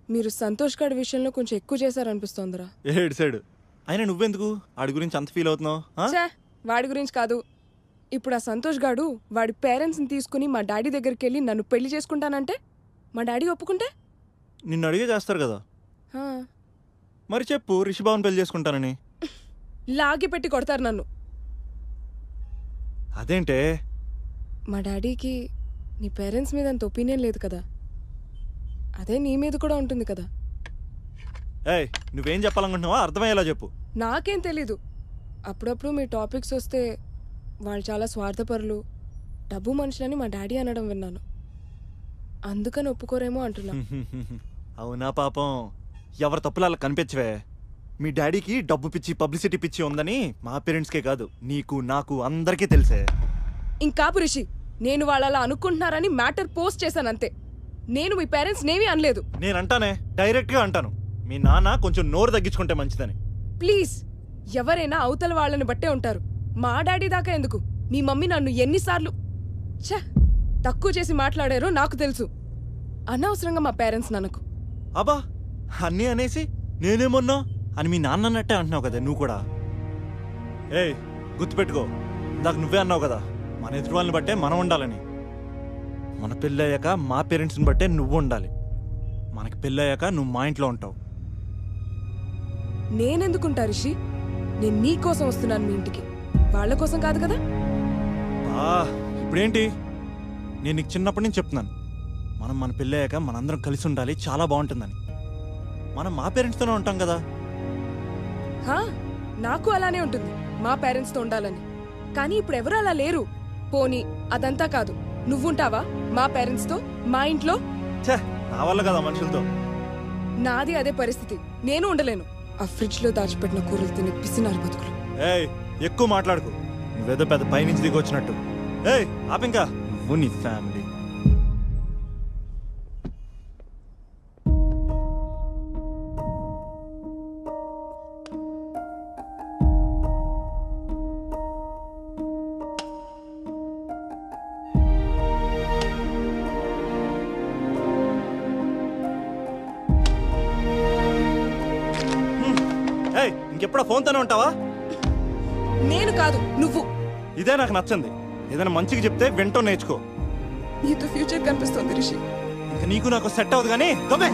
మీరు సంతోష్ గారి విషయంలో కొంచెం ఎక్కువ చేశారనిపిస్తోందిరా ఏడు సైడు అయినా నువ్వెందుకు ఆడి గురించి అంత ఫీల్ అవుతున్నావు ఆ? ఛే వాడి గురించి కాదు ఇప్పుడు ఆ సంతోష్ గాడు వాడి పేరెంట్స్ని తీసుకుని మా డాడీ దగ్గరికి వెళ్ళి నన్ను పెళ్లి చేసుకుంటానంటే మా డాడీ ఒప్పుకుంటే నిన్ను అడిగే చేస్తారు కదా హా, మరి చెప్పు రిషిబాబుని పెళ్లి చేసుకుంటానని లాగి పెట్టి కొడతారు నన్ను అదేంటే మా డాడీకి నీ పేరెంట్స్ మీద అంత ఒపీనియన్ లేదు కదా అదే నీ మీద కూడా ఉంటుంది కదా ఏయ్ నువ్వేం చెప్పాలనుకుంటున్నావా అర్థమయ్యేలా చెప్పు నాకేం తెలీదు అప్పుడప్పుడు మీ టాపిక్స్ వస్తే వాళ్ళు చాలా స్వార్థపరులు డబ్బు మనుషులని మా డాడీ అనడం విన్నాను అందుకని ఒప్పుకోరేమో అంటున్నా అవునా పాపం ఎవరి తప్పులు అలా కనిపించవే మీ డాడీకి డబ్బు పిచ్చి పబ్లిసిటీ పిచ్చి ఉందని మా పేరెంట్స్కే కాదు నీకు నాకు అందరికీ తెలిసే ఇంకాపు రిషి నేను వాళ్ళు అలా అనుకుంటున్నారని మ్యాటర్ పోస్ట్ చేశాను అంతే నేను మీ పేరెంట్స్ నేమీ అనలేదు నేను అంటానే డైరెక్ట్గా అంటాను మీ నాన్న కొంచెం నోరు తగ్గించుకుంటే మంచిదని ప్లీజ్ ఎవరైనా అవతల వాళ్ళని బట్టే ఉంటారు మా డాడీ దాకా ఎందుకు మీ మమ్మీ నన్ను ఎన్నిసార్లు ఛ తక్కువ చేసి మాట్లాడారో నాకు తెలుసు అనవసరంగా మా పేరెంట్స్ నన్నకు అబ్బా అన్నీ అనేసి నేనేమన్నా అని మీ నాన్న అన్నట్టే అంటున్నావు కదా నువ్వు కూడా ఏయ్ గుర్తుపెట్టుకో ఇందాక నువ్వే అన్నావు కదా మన ఎదుటి వాళ్ళని బట్టే మనం ఉండాలని మన పెళ్ళయ్యాక మా పేరెంట్స్ని బట్టే నువ్వు ఉండాలి మనకి పెళ్ళయ్యాక నువ్వు మా ఇంట్లో ఉంటావు నేనెందుకుంటా రిషి నేను నీ కోసం వస్తున్నాను మీ ఇంటికి వాళ్ళ కోసం కాదు కదా బా ఇప్పుడేంటి నేను నీకు చిన్నప్పటి నుంచి చెప్తున్నాను మనం మన పెళ్ళయ్యాక మనందరం కలిసి ఉండాలి చాలా బాగుంటుందని మనం మా పేరెంట్స్తోనే ఉంటాం కదా హా నాకు అలానే ఉంటుంది మా పేరెంట్స్తో ఉండాలని కానీ ఇప్పుడు ఎవరు అలా లేరు పోనీ అదంతా కాదు నువ్వుంటావా మా పేరెంట్స్తో మా ఇంట్లో ఛే నా వల్ల కదా మనుషులతో నాది అదే పరిస్థితి నేను ఉండలేను ఆ ఫ్రిడ్జ్ లో దాచిపెట్టిన కూరలు తిని పిసినారు బతుకులు ఏయ్ ఎక్కువ మాట్లాడుకు నువ్వేదో పెద్ద పైనుంచి దిగి వచ్చినట్టు ఏయ్ ఆపింకా నువ్వు నీ ఫ్యామిలీ ఏయ్ ఇంకెప్పుడో ఫోన్తోనే ఉంటావా నేను కాదు నువ్వు ఇదే నాకు నచ్చింది ఏదైనా మంచిగా చెప్తే వింటో నేర్చుకో నీతో ఫ్యూచర్ కనిపిస్తుంది రిషి ఇక నీకు నాకు సెట్ అవుతుంది కానీ దొబ్బే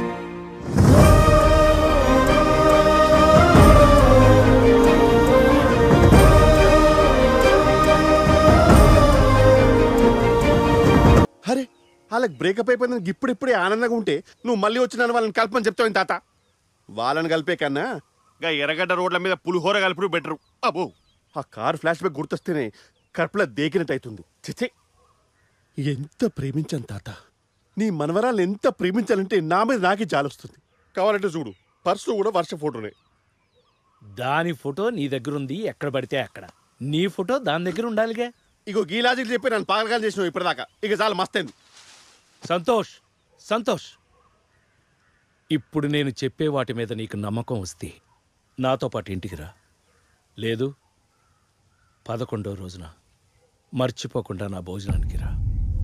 అరే వాళ్ళకి బ్రేకప్ అయిపోయిందని ఇప్పుడిప్పుడే ఆనందంగా ఉంటే నువ్వు మళ్ళీ వచ్చిన వాళ్ళని కలపని చెప్తావు తాత వాళ్ళని కలిపే కన్నా గా ఎర్రగడ్డ రోడ్ల మీద పులిహోర కలుపుడు బెటరు అబ్బో ఆ కార్ ఫ్లాష్ బ్యాక్ గుర్తొస్తేనే కడుపులో దేకినట్టు అవుతుంది చిచ్చే ఎంత ప్రేమించాను తాత నీ మనవరాలు ఎంత ప్రేమించాలంటే నా మీద నాకే జాలొస్తుంది కావాలంటే చూడు పర్సులో కూడా వర్ష ఫోటోనే దాని ఫోటో నీ దగ్గర ఉంది ఎక్కడ పడితే అక్కడ నీ ఫోటో దాని దగ్గర ఉండాలిగా ఇగో గీ లాజిక్ చెప్పి నన్ను పాగలగాలు చేసినావు ఇప్పటిదాకా ఇక చాలా మస్తైంది సంతోష్ సంతోష్ ఇప్పుడు నేను చెప్పే వాటి మీద నీకు నమ్మకం వస్తే నాతో పాటు ఇంటికి రా లేదు పదకొండో రోజున మర్చిపోకుండా నా భోజనానికి రా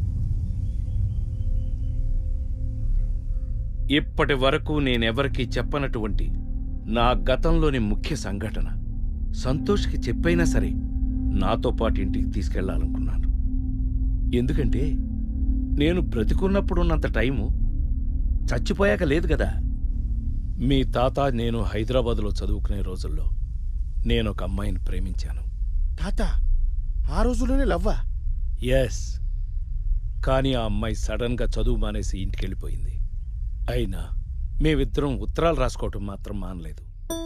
ఇప్పటి వరకు నేనెవరికీ చెప్పనటువంటి నా గతంలోని ముఖ్య సంఘటన సంతోష్కి చెప్పైనా సరే నాతో పాటు ఇంటికి తీసుకెళ్లాలనుకున్నాను ఎందుకంటే నేను బ్రతికున్నప్పుడున్నంత టైము చచ్చిపోయాక లేదు కదా మీ తాత నేను హైదరాబాదులో చదువుకునే రోజుల్లో నేను ఒక అమ్మాయిని ప్రేమించాను తాత ఆ రోజులోనే లవ్వా ఎస్ కానీ ఆ అమ్మాయి సడన్గా చదువు మానేసి ఇంటికి వెళ్ళిపోయింది అయినా మేమిద్దరం ఉత్తరాలు రాసుకోవటం మాత్రం మానలేదు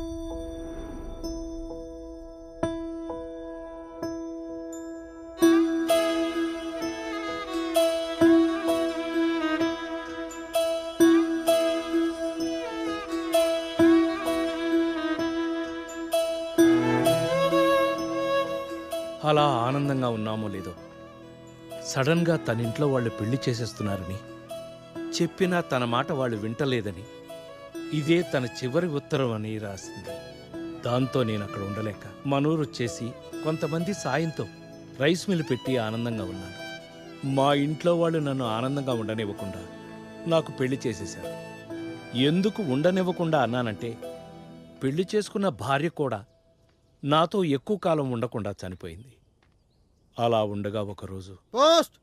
అలా ఆనందంగా ఉన్నామో లేదో సడన్గా తన ఇంట్లో వాళ్ళు పెళ్లి చేసేస్తున్నారని చెప్పినా తన మాట వాళ్ళు వింటలేదని ఇదే తన చివరి ఉత్తరం అని రాసింది దాంతో నేను అక్కడ ఉండలేక మనూరు వచ్చేసి కొంతమంది సాయంతో రైస్ మిల్ పెట్టి ఆనందంగా ఉన్నాను మా ఇంట్లో వాళ్ళు నన్ను ఆనందంగా ఉండనివ్వకుండా నాకు పెళ్లి చేసేశారు ఎందుకు ఉండనివ్వకుండా అన్నానంటే పెళ్లి చేసుకున్న భార్య కూడా నాతో ఎక్కువ కాలం ఉండకుండా చనిపోయింది అలా ఉండగా ఒకరోజు పోస్ట్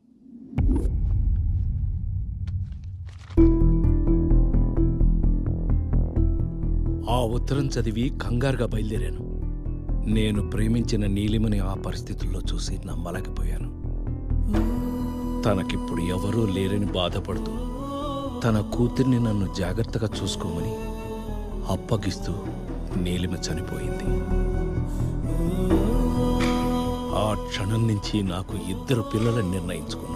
ఆ ఉత్తరం చదివి కంగారుగా బయలుదేరాను నేను ప్రేమించిన నీలిమని ఆ పరిస్థితుల్లో చూసి నమ్మలేకపోయాను తనకిప్పుడు ఎవరూ లేరని బాధపడుతూ తన కూతుర్ని నన్ను జాగ్రత్తగా చూసుకోమని అప్పగిస్తూ నీలిమ చనిపోయింది ఆ క్షణం నుంచి నాకు ఇద్దరు పిల్లలని నిర్ణయించుకున్నాను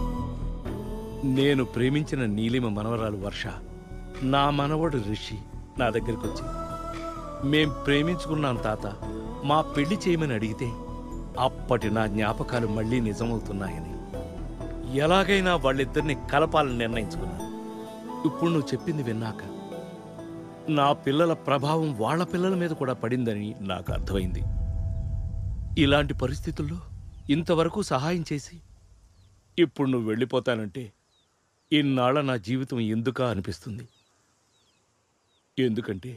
నేను ప్రేమించిన నీలిమ మనవరాలు వర్ష నా మనవడు రిషి నా దగ్గరికి వచ్చి మేం ప్రేమించుకున్నాం తాత మా పెళ్లి చేయమని అడిగితే అప్పటి నా జ్ఞాపకాలు మళ్ళీ నిజమవుతున్నాయని ఎలాగైనా వాళ్ళిద్దరిని కలపాలని నిర్ణయించుకున్నాను ఇప్పుడు నువ్వు చెప్పింది విన్నాక నా పిల్లల ప్రభావం వాళ్ళ పిల్లల మీద కూడా పడిందని నాకు అర్థమైంది ఇలాంటి పరిస్థితుల్లో ఇంతవరకు సహాయం చేసి ఇప్పుడు నువ్వు వెళ్ళిపోతానంటే ఇన్నాళ్ళ నా జీవితం ఎందుకా అనిపిస్తుంది ఎందుకంటే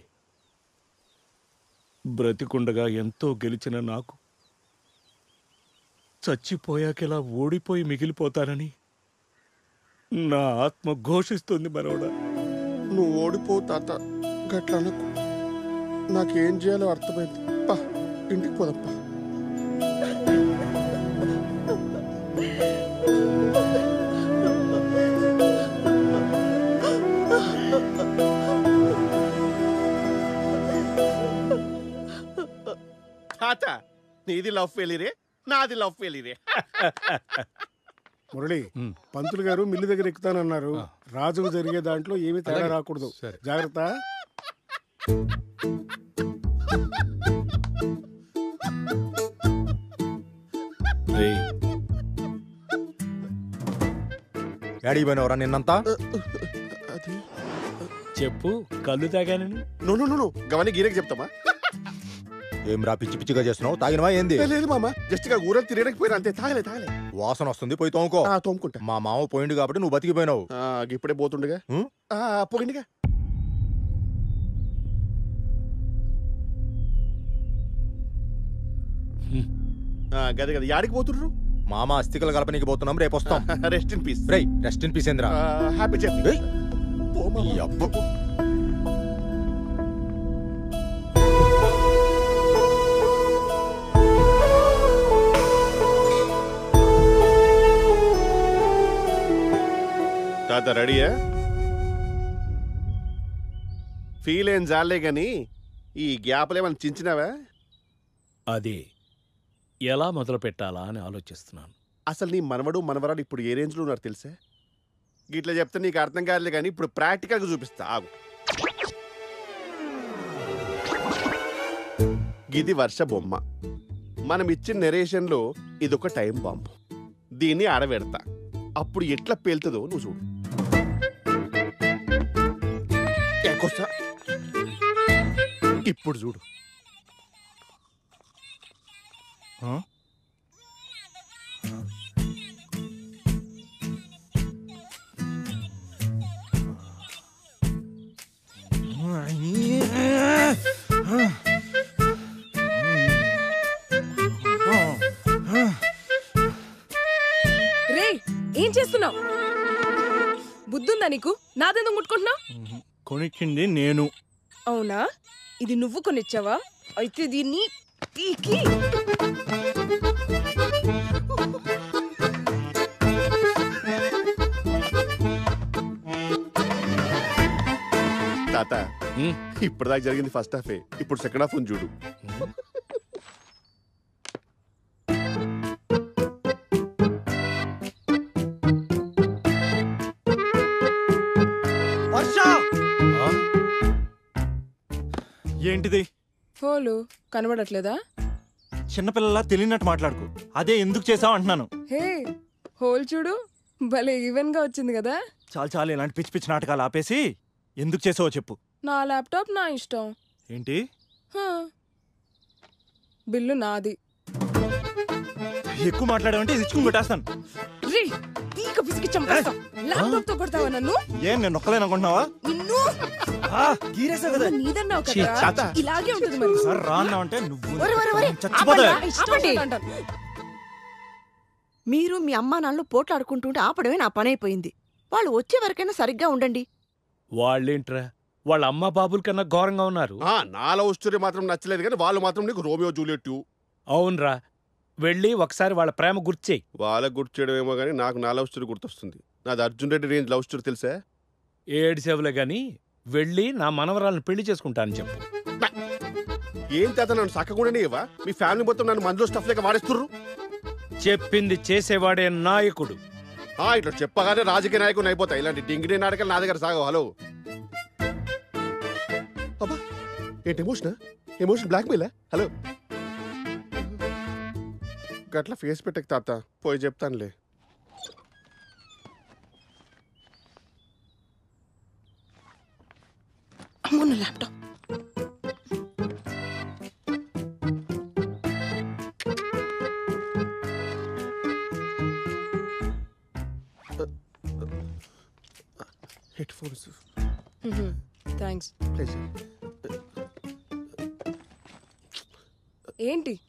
బ్రతికుండగా ఎంతో గెలిచిన నాకు చచ్చిపోయాకెలా ఓడిపోయి మిగిలిపోతానని నా ఆత్మ ఘోషిస్తుంది మనవడా నువ్వు ఓడిపోవు తాత గట్ల అనకు నాకేం చేయాలో అర్థమైంది పా ఇంటికి పోదప్పా తాత నీది లవ్ ఫెయిలీరే నాది లవ్ ఫెయిలీరే మురళి ఉమ్. పంతులు గారు మిల్లు దగ్గర ఎక్కుతానన్నారు ఆ. రాజుకు జరిగే దాంట్లో ఏమీ తేడా అలాగే. రాకూడదు సరే. జాగ్రత్త రేయ్, యాడికి పోయినవరా నిన్నంతా అది చెప్పు కళ్ళు తాగానని నో నో నో నో గవని గీరకి చెప్తామా ఏం రా పిచ్చి పిచ్చిగా చేస్తున్నావు తాగినవా ఏంది ఏ, లేదు మామ జస్ట్ గా ఊరం తిరగడానికి పోయినా అంతే తాగలే తాగలే వాసన వస్తుంది పోయి తోముకో ఆ, తోముకుంటా మా మామ పోయిండు కాబట్టి నువ్వు బతికిపోయినావు ఆ, ఇప్పుడే పోతుండగా హ్మ్? ఆ, పోయిందిగా హ్మ్. ఆ, గదే కదా యాడికి పోతుండ్రు మామ అస్థికలు కలపనీకి పోతున్నాం రేపు వస్తాం రెస్ట్ ఇన్ పీస్ రేయ్ రెస్ట్ ఇన్ పీస్ ఏంద్రా హ్యాపీ జర్నీ ఏయ్. పో మామ. ఈ అబ్బ. తాత రెడీయా ఫీల్ ఏం జాలే గాని ఈ గ్యాప్లు ఏమైనా చించినావా అదే ఎలా మొదలు పెట్టాలా అని ఆలోచిస్తున్నాను అసలు నీ మనవడు మనవరాలు ఇప్పుడు ఏ రేంజ్లో ఉన్నారు తెలుసా ఇట్లా చెప్తే నీకు అర్థం కాదులే కానీ ఇప్పుడు ప్రాక్టికల్గా చూపిస్తా ఆగు ఇది వర్ష బొమ్మ మనం ఇచ్చిన నెరేషన్లో ఇదొక టైం బాంబు దీన్ని ఆడబెడతా అప్పుడు ఎట్లా పేలుతుందో నువ్వు చూడు ఎక్కొస్తా. ఇప్పుడు చూడు రే ఏం చేస్తున్నావు బుద్ధుందా నీకు నాదెందుకు ముట్టుకుంటున్నావు కొనిచ్చింది నేను అవునా ఇది నువ్వు కొనిచ్చావా అయితే దీన్ని పీకి తాత హ్మ్. ఇప్పటిదాకా జరిగింది ఫస్ట్ హాఫే ఇప్పుడు సెకండ్ హాఫ్ ఉంది చూడు వర్ష ఆ? ఏంటిది హోలు కనబడట్లేదా చిన్నపిల్లలా తెలియనట్టు మాట్లాడుకు అదే ఎందుకు చేసావు అంటున్నాను హే హోల్ చూడు భలే ఈవెన్ గా వచ్చింది కదా చాలు చాలు ఇలాంటి పిచ్చి పిచ్చి నాటకాలు ఆపేసి ఎందుకు చేసావో చెప్పు నా ల్యాప్టాప్ నా ఇష్టం ఏంటి హా. బిల్లు నాది ఎక్కువ మాట్లాడామంటే ఇది ఇచ్చుకుని కొట్టేస్తాను రే, తీ. పీక పిసికి చంపేస్తా ల్యాప్టాప్ తో కొడతావా నన్ను ఏం నేను నొక్కలేను అనుకుంటున్నావా నిన్ను ఆ, గీరేసా కదా నీదన్నావు ఛీ, కదా తాత. ఇలాగే ఉంటుంది మరి సార్ రా అన్నావు అంటే నువ్వు ఒరే, ఒరే, ఒరే. చచ్చిపోతా ఆపండి. ఇష్టం వచ్చినట్టు అంటాను. మీరు మీ అమ్మా నాన్నలు పోట్లాడుకుంటుంటే ఆపడమే నా పని అయిపోయింది వాళ్ళు వచ్చే వరకైనా సరిగ్గా ఉండండి వాళ్ళేంట్రా వాళ్ళ అమ్మ బాబుల కన్నా ఘోరంగా ఉన్నారు ఆ, నా లవ్ స్టోరీ మాత్రం నచ్చలేదు కానీ వాళ్ళు మాత్రం నీకు రోమియో జూలియట్ అవునరా వెళ్ళి ఒకసారి వాళ్ళ ప్రేమ గుర్చేయి వాళ్ళకి గుర్తు చేయడం ఏమో కానీ నాకు నా లవ్ స్టోరీ గుర్తొస్తుంది నాది Arjun Reddy range love story తెలుసా ఏడు సేవలే గాని వెళ్ళి నా మనవరాలను పెళ్లి చేసుకుంటానని చెప్పు ఏం తాత నన్ను సక్కకుండానే ఇవ్వా మీ ఫ్యామిలీ మొత్తం నన్ను మందులో స్టఫ్ లేక వాడేస్తుర్రు చెప్పింది చేసేవాడే నాయకుడు ఆ, ఇట్లా చెప్పగానే రాజకీయ నాయకుని అయిపోతాయి ఇలాంటి డింగిడి నాటకాలు నా దగ్గర సాగవు హలో అబ్బా ఏంటి ఎమోషన్ ఎమోషన్ బ్లాక్మెయిల్ హలో గట్ల ఫేస్ పెట్టక తాత పోయి చెప్తానులే అమ్మో నా laptop headphones thanks pleasure ఏంటి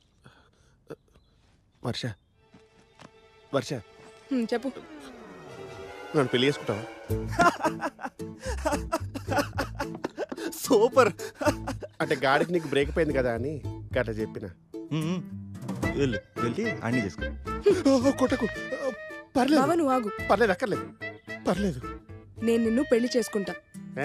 వర్ష వర్ష హ్మ్, చెప్పు నన్ను పెళ్లి చేసుకుంటావా సూపర్ అంటే గాడికి నీకు బ్రేక్ అయింది కదా అని గట్ల చెప్పిన వెళ్ళు వెళ్ళి అన్ని చేసుకో కొట్టకు పర్లేదు బావా నువ్వు ఆగు పర్లేదు అక్కర్లేదు పర్లేదు నేను నిన్ను పెళ్లి చేసుకుంటా ఏ?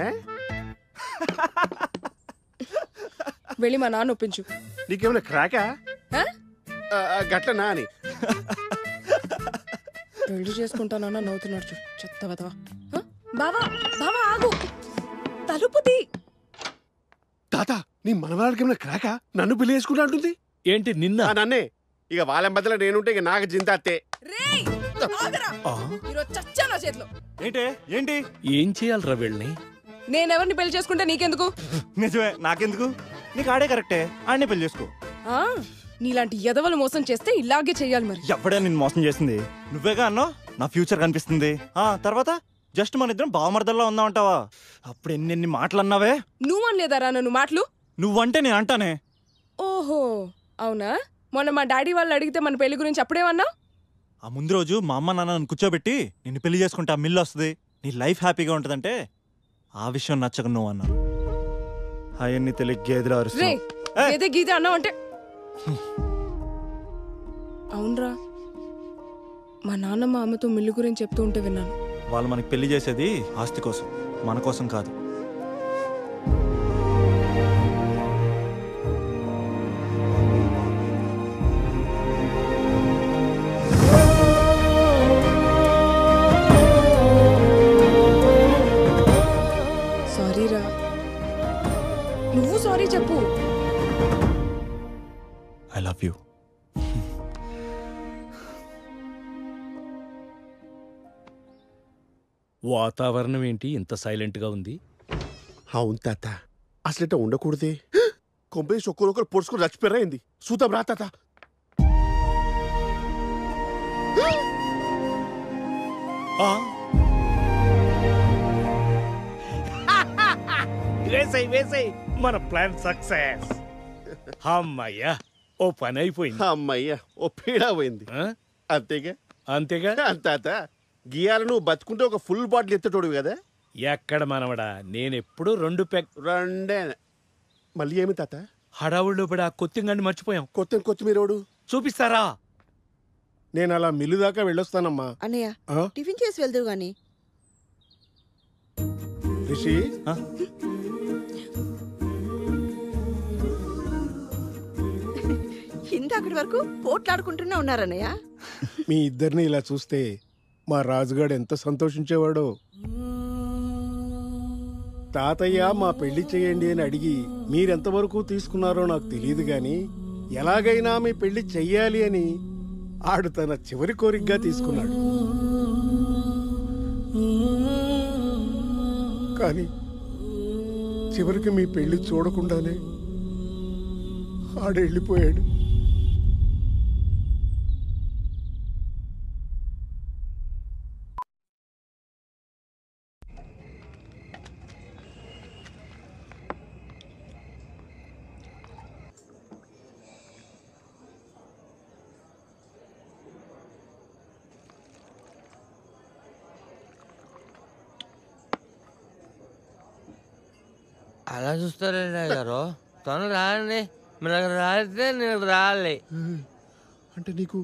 వెళ్ళి మా నాన్న ఒప్పించు నీకేమైనా క్రాకా ఆ? ఆ, ఆ, గట్లనా అని పెళ్లి చేసుకుంటానన్నా నవ్వుతున్నాడు చూడు చెత్త వదవా బావా బావా ఆగు తలుపు తీ తాత నీ మనవరాలకి ఏమైనా క్రాకా నన్ను పెళ్లి చేసుకుంటా అంటుంది ఏంటి నిన్న ఆ, నన్నే ఇక వాళ్ళ మధ్యలో నేనుంటే ఇక నాకు జింత అత్తే రేయ్ ఆగరా ఈరోజు చచ్చా నా చేతిలో ఏంటి ఏంటి ఏం చేయాలరా వీళ్ళని నేనెవరిని పెళ్లి చేసుకుంటే నీకెందుకు నిజమే నాకెందుకు నీకు ఆడే కరెక్టే ఆడనే పెళ్లి చేసుకో ఆ నీలాంటి ఎదవలు మోసం చేస్తే ఇలాగే చెయ్యాలి మరి ఎప్పుడే నిన్ను మోసం చేసింది నువ్వేగా అన్నావు నా ఫ్యూచర్ కనిపిస్తుంది ఆ తర్వాత జస్ట్ మన ఇద్దరం బావమర్దల్లా ఉందామంటావా అప్పుడు ఎన్ని ఎన్ని మాటలు అన్నావే నువ్వు అనలేదారా నన్ను మాటలు నువ్వంటే నేను అంటానే ఓహో అవునా మొన్న మా డాడీ వాళ్ళు అడిగితే మన పెళ్లి గురించి అప్పుడేమన్నా ఆ ముందు రోజు మా అమ్మ నాన్న నన్ను కూర్చోబెట్టి నిన్ను పెళ్లి చేసుకుంటే ఆ మిల్లు వస్తుంది నీ లైఫ్ హ్యాపీగా ఉంటుందంటే ఆ విషయం నచ్చక నువ్వు అన్నా అవన్నీ తెలియ గేదెలు రే అరుస్తావు ఏయ్! ఏదే గీత అన్నావు అంటే అవునరా మా నాన్న మా అమ్మతో మిల్లు గురించి చెప్తూ ఉంటే విన్నాను వాళ్ళు మనకి పెళ్లి చేసేది ఆస్తి కోసం మన కోసం కాదు సారీ రా నువ్వు సారీ చెప్పు ఐ లవ్ యూ వాతావరణం ఏంటి ఇంత సైలెంట్ గా ఉంది అవును తాత అసలు ఇట్లా ఉండకూడదే కొంపేసి ఒక్కరొకరు పొడుచుకొని చచ్చిపోయారా ఏంది చూద్దాం రా తాత వేసాయి వేసాయి మన ప్లాన్ సక్సెస్ అమ్మయ్యా ఓ పని అయిపోయింది అమ్మయ్యా ఓ పీడా పోయింది ఆ? అంతేగా అంతేగా తాత గియాల నువ్వు బతుకుంటే ఒక ఫుల్ బాటిల్ ఎత్తటోడు కదా ఎక్కడ మనవడా నేనెప్పుడు రెండు పెక్ రెండే మళ్ళీ ఏమి తాత హడావుళ్ళు పడి ఆ కొత్తింగండి మర్చిపోయాం కొత్త కొత్తిమీరోడు చూపిస్తారా నేను అలా మిల్లు దాకా వెళ్ళొస్తానమ్మా అన్నయ్య ఆ? టిఫిన్ చేసి వెళ్దువు గాని రిషి ఆ? ఇందాకటి వరకు పోట్లాడుకుంటూనే ఉన్నారన్నయ్య మీ ఇద్దరిని ఇలా చూస్తే మా రాజుగాడు ఎంత సంతోషించేవాడో తాతయ్య మా పెళ్లి చేయండి అని అడిగి మీరెంతవరకు తీసుకున్నారో నాకు తెలియదు గాని ఎలాగైనా మీ పెళ్లి చెయ్యాలి అని ఆడు తన చివరి కోరికగా తీసుకున్నాడు కానీ చివరికి మీ పెళ్లి చూడకుండానే ఆడు వెళ్ళిపోయాడు అలా చూస్తారండి గారు తను రాండి మీరు అక్కడ రాస్తే నేను రాలి అంటే నీకు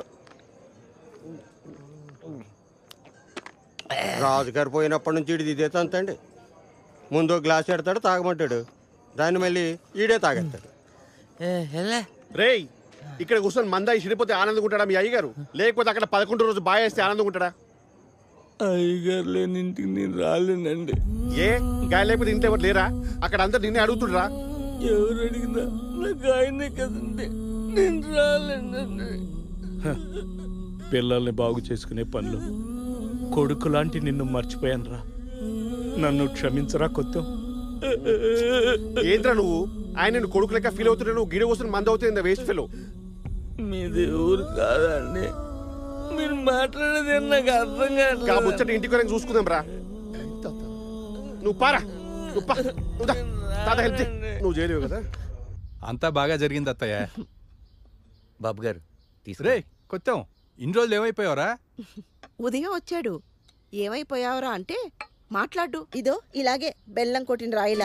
రాజుగారు పోయినప్పటి నుంచి ఇడిది ఇదే తంతండి ముందు ఓ గ్లాస్ ఎడతాడు తాగమంటాడు దాన్ని మళ్ళీ ఈడే తాగేస్తాడు ఎలా రేయ్ ఇక్కడ కూర్చొని మందా ఇసిరిపోతే ఆనందంగా ఉంటాడా మీ అయ్యగారు లేకపోతే అక్కడ పదకొండు రోజు బాగా వేస్తే ఆనందంగా ఉంటాడా అయ్యగారు లేని ఇంటికి నేను రాలేనండి ఏ గాయ లేకపోతే ఇంట్లో ఎవరు లేరా అక్కడ అందరు నిన్నే అడుగుతుండ్రా ఎవరు అడిగినా నాకు ఆయనే కదండి నేను రాలేనండి హ, పిల్లల్ని బాగు చేసుకునే పనులు కొడుకు లాంటి నిన్ను మర్చిపోయాను రా నన్ను క్షమించరా కొత్త ఏంట్రా నువ్వు ఆయన నేను కొడుకు లెక్క ఫీల్ అవుతుంటే నువ్వు గిడ కూర్చొని మంద అవుతుంది వేస్ట్ ఫెలో మీది ఊరు కాదండి మీరు మాట్లాడేది నాకు అర్థం కా కాదు ముచ్చట ఇంటికి వరకు చూసుకుందాం రా నువ్వు పారా నువ్వు పా. నువ్వు దా. తాత హెల్ప్ చేయి. నువ్వు చేయలేవు కదా అంతా బాగా జరిగింది అత్తయ్య బాబు గారు రే కొత్తం ఇన్ని రోజులు ఏమైపోయావరా ఉదయం వచ్చాడు ఏమైపోయావురా అంటే మాట్లాడు ఇదో ఇలాగే బెల్లం కొట్టిన రాయిలా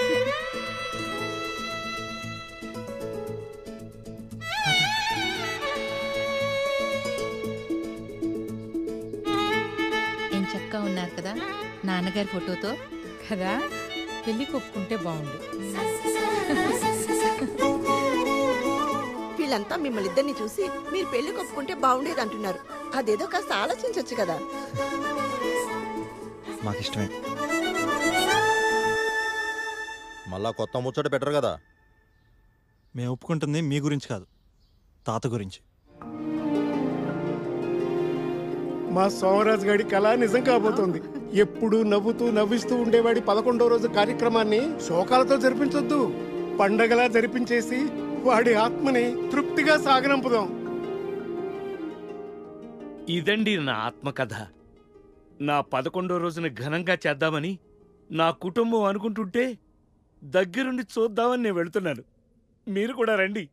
ఏం చక్కగా ఉన్నారు కదా నాన్నగారి ఫోటోతో కదా పెళ్లి కొప్పుకుంటే బాగుండు వీళ్ళంతా మిమ్మల్ని ఇద్దరిని చూసి మీరు పెళ్లి కొప్పుకుంటే బాగుండేది అంటున్నారు అదేదో కాస్త ఆలోచించవచ్చు కదా మాకు ఇష్టమే మళ్ళా కొత్త ముచ్చట బెటర్ కదా మేము ఒప్పుకుంటుంది మీ గురించి కాదు తాత గురించి మా సోమరాజు గారి కళ నిజం కాబోతోంది ఎప్పుడు నవ్వుతూ నవ్విస్తూ ఉండేవాడి పదకొండో రోజు కార్యక్రమాన్ని శోకాలతో జరిపించొద్దు పండగలా జరిపించేసి వాడి ఆత్మని తృప్తిగా సాగనంపుదాం ఇదండి నా ఆత్మకథ నా పదకొండో రోజున ఘనంగా చేద్దామని నా కుటుంబం అనుకుంటుంటే దగ్గరుండి చూద్దామని నేను వెళ్తున్నాను మీరు కూడా రండి